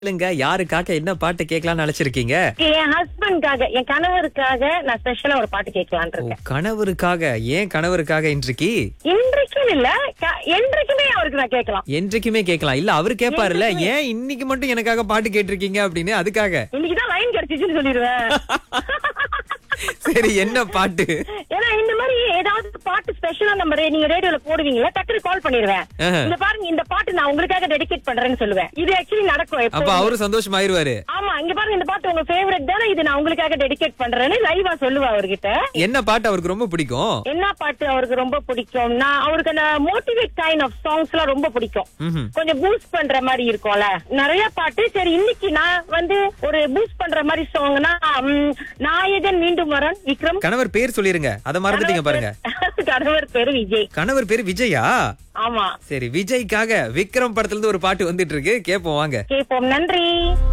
இல்லங்க யாருக்காக என்ன பாட்டு கேட்கலாம்னு நினைச்சிருக்கீங்க என் ஹஸ்பண்ட்காக என் கணவருக்காக நான் ஸ்பெஷலா ஒரு பாட்டு கேட்கலான் ஓ, இருக்கேன் கணவருக்காக ஏன் கணவருக்காக இன்றைக்கு இன்றைக்கும் இல்ல க- என்றைக்குமே அவருக்கு நான் கேட்கலாம் என்றைக்குமே கேட்கலாம் இல்ல அவரு கேட்பாருல்ல ஏன் இன்னைக்கு மட்டும் எனக்காக பாட்டு கேட்டிருக்கீங்க அப்படின்னு அதுக்காக இன்னைக்குதான் லைன் கிடைச்சிச்சுன்னு சொல்லிடுவேன் சரி என்ன பாட்டு ஏன்னா இந்த மாதிரி ஏதாவது பாட்டு ஸ்பெஷலா நம்ம ரே- நீங்க ரேடியோல போடுவீங்களா டக்குனு கால் பண்ணிடுவேன் ஆஹா. இந்த பாருங்க இந்த பாட்டு நான் உங்களுக்காக டெடிகேட் பண்றேன்னு சொல்லுவேன் இது ஆக்சுவலி நடக்கும் அப்ப எப்போ அவரு சந்தோஷமாயிருவாரு ஆமா இங்க பாருங்க இந்த பாட்டு உங்க ஃபேவரட் தானே இது நான் உங்களுக்காக டெடிகேட் பண்றேன்னு லைவா சொல்லுவா அவர்கிட்ட என்ன பாட்டு அவருக்கு ரொம்ப பிடிக்கும் என்ன பாட்டு அவருக்கு ரொம்ப பிடிக்கும்னா அவருக்கு அந்த மோட்டிவேட் கைண்ட் ஆஃப் சாங்ஸ் எல்லாம் ரொம்ப பிடிக்கும் ம்ஹும். கொஞ்சம் பூஸ்ட் பண்ற மாதிரி இருக்கும்ல நிறைய பாட்டு சரி இன்னைக்கு நான் வந்து ஒரு பூஸ்ட் பண்ற மாதிரி சாங்னா நாயகன் மீண்டும் வரன் விக்ரம் கணவர் பேர் சொல்லிருங்க அத மறந்துட்டீங்க பாருங்க கணவர் பேரு விஜய் கணவர் பேரு விஜயா ஆமா சரி விஜய்க்காக விக்ரம் படத்துல இருந்து ஒரு பாட்டு வந்துட்டு இருக்கு கேப்போம் வாங்க கேப்போம் நன்றி